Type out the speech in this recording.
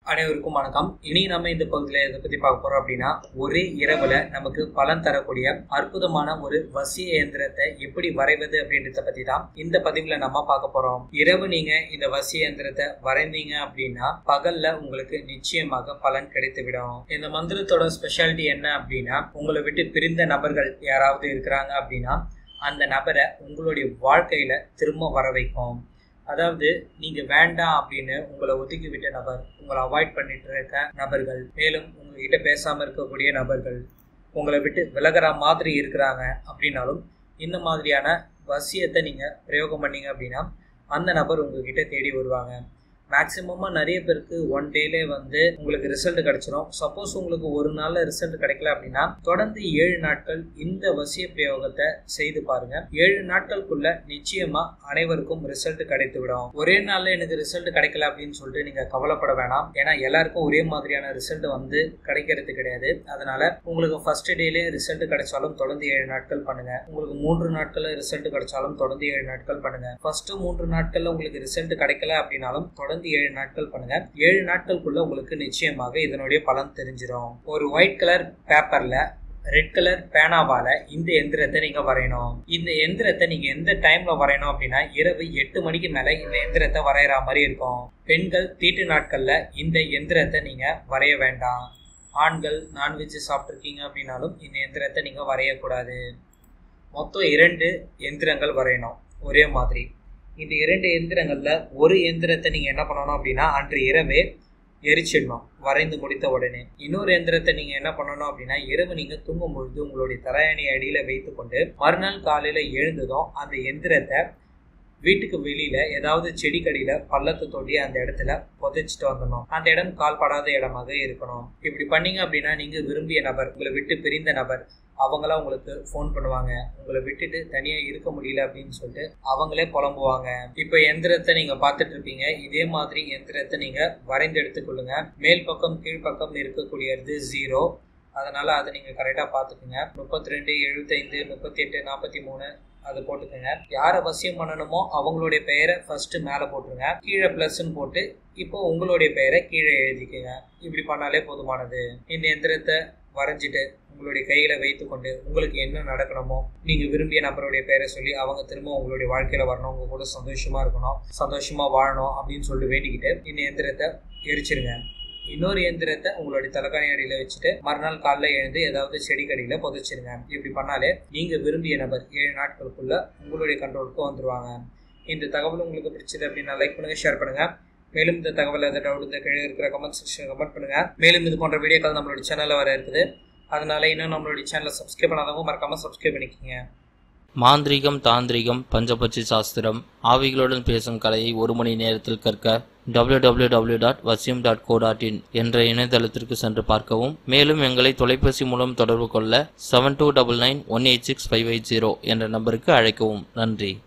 அனைவருக்கும் வணக்கம் இனி நம்ம இந்த பகுதியில் எதை பத்தி பார்க்க போறோம் அப்படின்னா ஒரே இரவுல நமக்கு பலன் தரக்கூடிய அற்புதமான ஒரு வசிய இயந்திரத்தை எப்படி வரைவது அப்படின்றத பத்தி தான் இந்த பதிவுல நம்ம பார்க்க போறோம் இரவு நீங்க இந்த வசிய இயந்திரத்தை வரைந்தீங்க அப்படின்னா பகல்ல உங்களுக்கு நிச்சயமாக பலன் கிடைத்துவிடும் இந்த மந்திரத்தோட ஸ்பெஷாலிட்டி என்ன அப்படின்னா உங்களை விட்டு பிரிந்த நபர்கள் யாராவது இருக்கிறாங்க அப்படின்னா அந்த நபரை உங்களுடைய வாழ்க்கையில திரும்ப வர வைக்கும் அதாவது நீங்க வேண்டாம் அப்படின்னு உங்களை ஒதுக்கி விட்ட நபர் உங்களை அவாய்ட் பண்ணிட்டு இருக்க நபர்கள் மேலும் உங்ககிட்ட பேசாம இருக்கக்கூடிய நபர்கள் உங்களை விட்டு விலகிற மாதிரி இருக்கிறாங்க அப்படின்னாலும் இந்த மாதிரியான வசியத்தை நீங்க பிரயோகம் பண்ணீங்க அப்படின்னா அந்த நபர் உங்ககிட்ட தேடி வருவாங்க மேக்சிமமாக நிறைய பேருக்கு ஒன் டேலே வந்து உங்களுக்கு ரிசல்ட் கிடைச்சிடும் சப்போஸ் உங்களுக்கு ஒரு நாளில் ரிசல்ட் கிடைக்கல அப்படின்னா தொடர்ந்து ஏழு நாட்கள் இந்த வசிய பிரயோகத்தை செய்து பாருங்க ஏழு நாட்களுக்குள்ள நிச்சயமா அனைவருக்கும் ரிசல்ட் கிடைத்து விடும் ஒரே நாள்ல எனக்கு ரிசல்ட் கிடைக்கல அப்படின்னு சொல்லிட்டு நீங்க கவலைப்பட வேணாம் ஏன்னா எல்லாருக்கும் ஒரே மாதிரியான ரிசல்ட் வந்து கிடைக்கிறது கிடையாது அதனால உங்களுக்கு ஃபர்ஸ்ட் டேலே ரிசல்ட் கிடைச்சாலும் தொடர்ந்து ஏழு நாட்கள் பண்ணுங்க உங்களுக்கு மூன்று நாட்கள் ரிசல்ட் கிடைச்சாலும் தொடர்ந்து ஏழு நாட்கள் பண்ணுங்க ஃபர்ஸ்ட் மூன்று நாட்கள்ல உங்களுக்கு ரிசல்ட் கிடைக்கல அப்படின்னாலும் தொடர்ந்து ஏழு நாட்கள் பண்ணுங்க ஏழு நாட்களுக்குள்ள உங்களுக்கு நிச்சயமாக இதனுடைய பலன் தெரிஞ்சிடும் ஒரு ஒயிட் கலர் பேப்பர்ல ரெட் கலர் பேனாவால இந்த எந்திரத்தை நீங்க வரையணும் இந்த எந்திரத்தை நீங்க எந்த டைம்ல வரையணும் அப்படின்னா இரவு எட்டு மணிக்கு மேல இந்த எந்திரத்தை வரைகிற மாதிரி இருக்கும் பெண்கள் தீட்டு நாட்கள்ல இந்த எந்திரத்தை நீங்க வரைய வேண்டாம் ஆண்கள் நான்வெஜ் சாப்பிட்ருக்கீங்க அப்படின்னாலும் இந்த எந்திரத்தை நீங்க வரையக்கூடாது மொத்தம் இரண்டு எந்திரங்கள் வரையணும் ஒரே மாதிரி இந்த இரண்டு எந்திரங்கள்ல ஒரு எந்திரத்தை நீங்க என்ன பண்ணணும் அப்படின்னா அன்று இரவே எரிச்சிடணும் வரைந்து முடித்த உடனே இன்னொரு எந்திரத்தை நீங்க என்ன பண்ணணும் அப்படின்னா இரவு நீங்க தூங்கும் பொழுது உங்களுடைய தலையணி அடியில வைத்து கொண்டு மறுநாள் காலையில எழுந்ததும் அந்த எந்திரத்தை வீட்டுக்கு வெளியில ஏதாவது செடிக்கடியில பள்ளத்தை தோண்டி அந்த இடத்துல புதைச்சிட்டு வந்துடணும் அந்த இடம் கால்படாத இடமாக இருக்கணும் இப்படி பண்ணீங்க அப்படின்னா நீங்க விரும்பிய நபர் உங்களை விட்டு பிரிந்த நபர் அவங்களாம் உங்களுக்கு ஃபோன் பண்ணுவாங்க உங்களை விட்டுட்டு தனியாக இருக்க முடியல அப்படின்னு சொல்லிட்டு அவங்களே புலம்புவாங்க இப்போ எந்திரத்தை நீங்கள் பார்த்துட்டு இருப்பீங்க இதே மாதிரி எந்திரத்தை நீங்கள் வரைந்து எடுத்துக்கொள்ளுங்க மேல் பக்கம் கீழ்ப்பக்கம் இருக்கக்கூடியது ஜீரோ அதனால அதை நீங்கள் கரெக்டாக பார்த்துக்குங்க முப்பத்தி ரெண்டு எழுபத்தைந்து முப்பத்தி எட்டு நாற்பத்தி மூணு அதை போட்டுக்கோங்க யாரை வசியம் பண்ணணுமோ அவங்களுடைய பெயரை ஃபர்ஸ்ட் மேலே போட்டுருங்க கீழே ப்ளஸ்ன்னு போட்டு இப்போ உங்களுடைய பெயரை கீழே எழுதிக்கோங்க இப்படி பண்ணாலே போதுமானது இந்த எந்திரத்தை வரைஞ்சிட்டு உங்களுடைய கையில வைத்துக்கொண்டு உங்களுக்கு என்ன நடக்கணுமோ நீங்க விரும்பிய நபருடைய பேரை சொல்லி அவங்க திரும்ப உங்களுடைய வாழ்க்கையில வரணும் உங்க கூட சந்தோஷமா இருக்கணும் சந்தோஷமா வாழணும் அப்படின்னு சொல்லிட்டு வேண்டிக்கிட்டு இந்த எந்திரத்தை எரிச்சிருங்க இன்னொரு எந்திரத்தை உங்களுடைய தலைக்காணி அடியில வச்சுட்டு மறுநாள் காலைல எழுந்து ஏதாவது செடிக்கடியில புதைச்சிருங்க இப்படி பண்ணாலே நீங்க விரும்பிய நபர் ஏழு நாட்களுக்குள்ள உங்களுடைய கண்ட்ரோலுக்கு வந்துருவாங்க இந்த தகவல் உங்களுக்கு பிடிச்சது அப்படின்னா லைக் பண்ணுங்க ஷேர் பண்ணுங்க மேலும் இந்த தகவல் எதாவது டவுட் இந்த கீழே இருக்கிற கமெண்ட் செக்ஷன் கமெண்ட் பண்ணுங்க மேலும் இது போன்ற வீடியோக்கள் நம்மளுடைய சேனல்ல வர இருக்குது அதனால இன்னும் நம்மளுடைய சேனலை சப்ஸ்கிரைப் பண்ணாதவங்க மறக்காம சப்ஸ்கிரைப் பண்ணிக்கோங்க மாந்திரிகம் தாந்திரிகம் பஞ்சபட்சி சாஸ்திரம் ஆவிகளுடன் பேசும் கலையை ஒரு மணி நேரத்தில் கற்க www.vasim.co.in டாட் வசியம் டாட் கோ டாட் இன் என்ற இணையதளத்திற்கு சென்று பார்க்கவும் மேலும் எங்களை தொலைபேசி மூலம் தொடர்பு கொள்ள seven two double nine one eight six five eight zero என்ற நம்பருக்கு அழைக்கவும் நன்றி